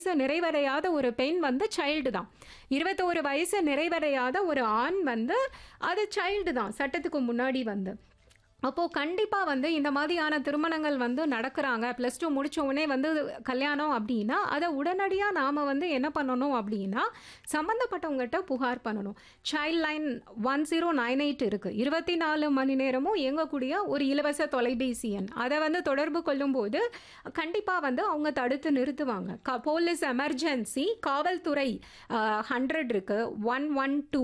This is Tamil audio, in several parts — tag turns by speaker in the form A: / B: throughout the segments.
A: வயசு நிறைவடையாத ஒரு பெண் வந்து சைல்டு தான் இருபத்தோரு வயசு நிறைவடையாத ஒரு ஆண் வந்து அது சைல்டு தான் சட்டத்துக்கு முன்னாடி வந்து அப்போது கண்டிப்பாக வந்து இந்த மாதிரியான திருமணங்கள் வந்து நடக்கிறாங்க ப்ளஸ் டூ முடிச்ச உடனே வந்து கல்யாணம் அப்படின்னா அதை உடனடியாக நாம் வந்து என்ன பண்ணணும் அப்படின்னா சம்மந்தப்பட்டவங்ககிட்ட புகார் பண்ணணும் child line one zero nine eight இருக்குது இருபத்தி நாலு மணி நேரமும் இயங்கக்கூடிய ஒரு இலவச தொலைபேசி எண் அதை வந்து தொடர்பு கொள்ளும்போது கண்டிப்பாக வந்து அவங்க தடுத்து நிறுத்துவாங்க க போலீஸ் எமர்ஜென்சி காவல்துறை ஹண்ட்ரட் இருக்குது ஒன் ஒன் டூ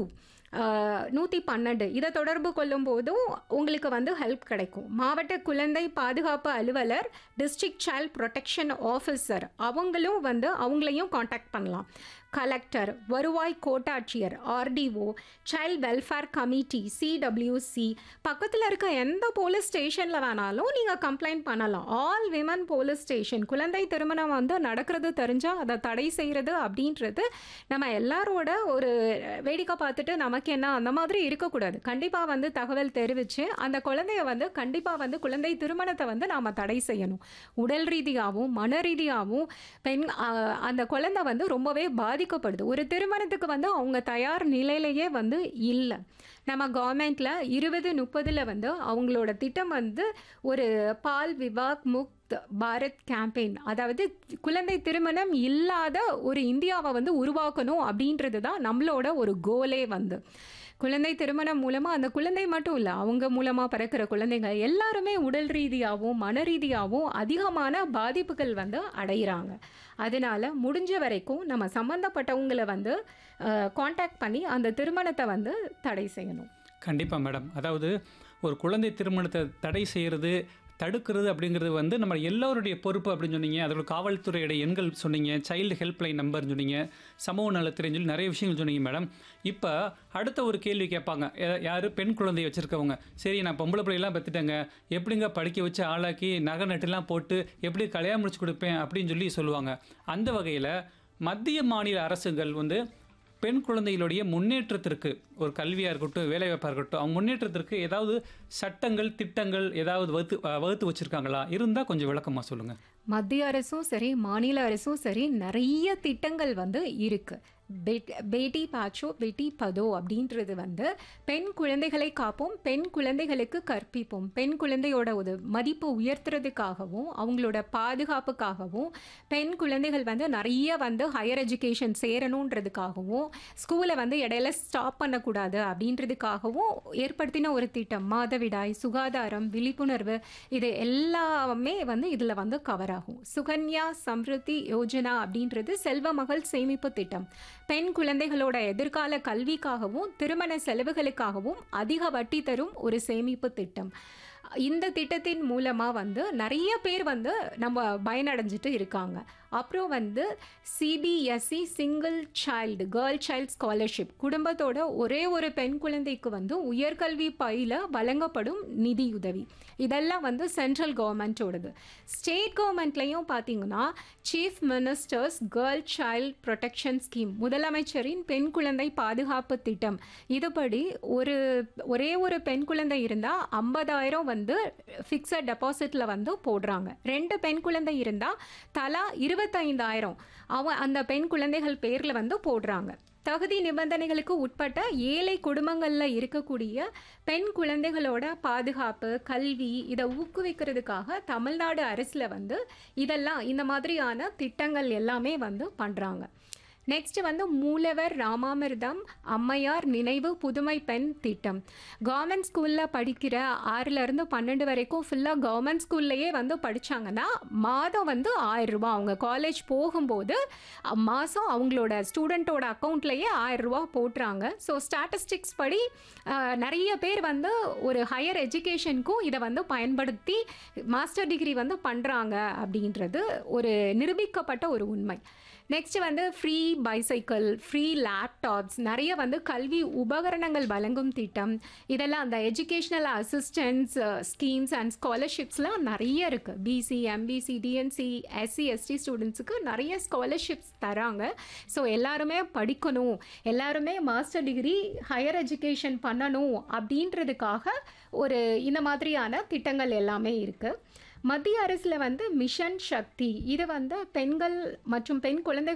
A: நூற்றி பன்னெண்டு இதை தொடர்பு கொள்ளும் போதும் உங்களுக்கு வந்து ஹெல்ப் கிடைக்கும் மாவட்ட குழந்தை பாதுகாப்பு அலுவலர் டிஸ்ட்ரிக்ட் சைல்ட் ப்ரொடெக்ஷன் ஆஃபீஸர் அவங்களும் வந்து அவங்களையும் காண்டாக்ட் பண்ணலாம் கலெக்டர் வருவாய் கோட்டாட்சியர் RTO child welfare committee CWC பக்கத்தில் இருக்க எந்த போலீஸ் ஸ்டேஷனில் வேணாலும் நீங்கள் கம்ப்ளைண்ட் பண்ணலாம் ஆல் விமன் போலீஸ் ஸ்டேஷன் குழந்தை திருமணம் வந்து நடக்கிறது தெரிஞ்சால் அதை தடை செய்கிறது அப்படின்றது நம்ம எல்லாரோட ஒரு வேடிக்கை பார்த்துட்டு நமக்கு என்ன அந்த மாதிரி இருக்கக்கூடாது கண்டிப்பாக வந்து தகவல் தெரிவித்து அந்த குழந்தைய வந்து கண்டிப்பாக வந்து குழந்தை திருமணத்தை வந்து நாம் தடை செய்யணும் உடல் ரீதியாகவும் மன ரீதியாகவும் பெண் அந்த குழந்தை வந்து ரொம்பவே பாதிக்கப்படுது ஒரு திருமணத்துக்கு வந்து அவங்க தயார் நிலையிலேயே வந்து இல்லை நம்ம கவர்மெண்ட்டில் இருபது முப்பதில் வந்து அவங்களோட திட்டம் வந்து ஒரு பால் விவாக் முக்த் பாரத் கேம்பெயின் அதாவது குழந்தை திருமணம் இல்லாத ஒரு இந்தியாவை வந்து உருவாக்கணும் அப்படின்றது தான் நம்மளோட ஒரு கோலே வந்து குழந்தை திருமணம் மூலமாக அந்த குழந்தை மட்டும் இல்லை அவங்க மூலமாக பிறக்கிற குழந்தைங்க எல்லாருமே உடல் ரீதியாகவும் மன ரீதியாகவும் அதிகமான பாதிப்புகள் வந்து அடைகிறாங்க அதனால் முடிஞ்ச வரைக்கும் நம்ம சம்மந்தப்பட்டவங்களை வந்து காண்டாக்ட் பண்ணி அந்த திருமணத்தை வந்து தடை செய்யணும்
B: கண்டிப்பாக மேடம் அதாவது ஒரு குழந்தை திருமணத்தை தடை செய்கிறது தடுக்கிறது அப்படிங்கிறது வந்து நம்ம எல்லோருடைய பொறுப்பு அப்படின்னு சொன்னீங்க அதோட காவல்துறையோட எண்கள் சொன்னீங்க சைல்டு ஹெல்ப்லைன் நம்பர்னு சொன்னீங்க சமூக நலத்துறைன்னு சொல்லி நிறைய விஷயங்கள் சொன்னீங்க மேடம் இப்போ அடுத்த ஒரு கேள்வி கேட்பாங்க யார் பெண் குழந்தைய வச்சுருக்கவங்க சரி நான் பொம்பளை பிள்ளைலாம் பெற்றுட்டேங்க எப்படிங்க படிக்க வச்சு ஆளாக்கி நகை நட்டுலாம் போட்டு எப்படி கல்யாணம் முடிச்சு கொடுப்பேன் அப்படின்னு சொல்லி சொல்லுவாங்க அந்த வகையில் மத்திய மாநில அரசுகள் வந்து பெண் குழந்தைகளுடைய முன்னேற்றத்திற்கு ஒரு கல்வியாக இருக்கட்டும் வேலைவாய்ப்பாக இருக்கட்டும் அவங்க முன்னேற்றத்திற்கு ஏதாவது சட்டங்கள் திட்டங்கள் ஏதாவது வகுத்து வகுத்து வச்சுருக்காங்களா இருந்தால் கொஞ்சம் விளக்கமாக சொல்லுங்கள்
A: மத்திய அரசும் சரி மாநில அரசும் சரி நிறைய திட்டங்கள் வந்து இருக்குது பெட் பேட்டி பாச்சோ பேட்டி பதோ அப்படின்றது வந்து பெண் குழந்தைகளை காப்போம் பெண் குழந்தைகளுக்கு கற்பிப்போம் பெண் குழந்தையோட ஒரு மதிப்பு உயர்த்துறதுக்காகவும் அவங்களோட பாதுகாப்புக்காகவும் பெண் குழந்தைகள் வந்து நிறைய வந்து ஹையர் எஜுகேஷன் சேரணுன்றதுக்காகவும் ஸ்கூலை வந்து இடையில ஸ்டாப் பண்ணக்கூடாது அப்படின்றதுக்காகவும் ஏற்படுத்தின ஒரு திட்டம் மாதவிடாய் சுகாதாரம் விழிப்புணர்வு இது எல்லாமே வந்து இதில் வந்து கவர் ஆகும் சுகன்யா சம்ருத்தி யோஜனா அப்படின்றது செல்வ மகள் சேமிப்பு திட்டம் பெண் குழந்தைகளோட எதிர்கால கல்விக்காகவும் திருமண செலவுகளுக்காகவும் அதிக வட்டி தரும் ஒரு சேமிப்பு திட்டம் இந்த திட்டத்தின் மூலமாக வந்து நிறைய பேர் வந்து நம்ம பயனடைஞ்சிட்டு இருக்காங்க அப்புறம் வந்து CBSE single child girl child scholarship குடும்பத்தோட ஒரே ஒரு பெண் குழந்தைக்கு வந்து உயர்கல்வி பயில வழங்கப்படும் நிதியுதவி இதெல்லாம் வந்து சென்ட்ரல் கவர்மெண்ட்டோடது ஸ்டேட் கவர்மெண்ட்லேயும் பார்த்தீங்கன்னா chief ministers girl child protection scheme முதலமைச்சரின் பெண் குழந்தை பாதுகாப்பு திட்டம் இதுபடி ஒரு ஒரே ஒரு பெண் குழந்தை இருந்தால் ஐம்பதாயிரம் வந்து ஃபிக்ஸட் டெபாசிட்டில் வந்து போடுறாங்க ரெண்டு பெண் குழந்தை இருந்தால் தலா இருபத்தைந்தாயிரம் அவன் அந்த பெண் குழந்தைகள் பேரில் வந்து போடுறாங்க தகுதி நிபந்தனைகளுக்கு உட்பட்ட ஏழை குடும்பங்களில் இருக்கக்கூடிய பெண் குழந்தைகளோட பாதுகாப்பு கல்வி இதை ஊக்குவிக்கிறதுக்காக தமிழ்நாடு அரசில் வந்து இதெல்லாம் இந்த மாதிரியான திட்டங்கள் எல்லாமே வந்து பண்ணுறாங்க நெக்ஸ்ட் வந்து மூலவர் ராமாமிர்தம் அம்மையார் நினைவு புதுமை பெண் திட்டம் கவர்மெண்ட் ஸ்கூலில் படிக்கிற ஆறுலேருந்து பன்னெண்டு வரைக்கும் ஃபுல்லாக கவர்மெண்ட் ஸ்கூல்லையே வந்து படித்தாங்கன்னா மாதம் வந்து ஆயிரம் ரூபா அவங்க காலேஜ் போகும்போது மாதம் அவங்களோட ஸ்டூடெண்ட்டோட அக்கௌண்ட்லேயே ஆயிரம் ரூபா போட்டுறாங்க ஸோ ஸ்டாட்டிஸ்டிக்ஸ் படி நிறைய பேர் வந்து ஒரு ஹையர் எஜுகேஷனுக்கும் இதை வந்து பயன்படுத்தி மாஸ்டர் டிகிரி வந்து பண்ணுறாங்க அப்படின்றது ஒரு நிரூபிக்கப்பட்ட ஒரு உண்மை நெக்ஸ்ட் வந்து ஃப்ரீ பைசைக்கிள் ஃப்ரீ லேப்டாப்ஸ் நிறைய வந்து கல்வி உபகரணங்கள் வழங்கும் திட்டம் இதெல்லாம் அந்த எஜுகேஷ்னல் அசிஸ்டன்ஸ் ஸ்கீம்ஸ் அண்ட் ஸ்காலர்ஷிப்ஸ்லாம் நிறைய இருக்குது BC MBC DNC SC ST ஸ்டூடெண்ட்ஸுக்கு நிறைய ஸ்காலர்ஷிப்ஸ் தராங்க ஸோ எல்லாருமே படிக்கணும் எல்லாருமே மாஸ்டர் டிகிரி ஹையர் எஜுகேஷன் பண்ணணும் அப்படின்றதுக்காக ஒரு இந்த மாதிரியான திட்டங்கள் எல்லாமே இருக்குது மத்திய அரசுல வந்து மிஷன் சக்தி இது வந்து பெண்கள் மற்றும் பெண் குழந்தைகள்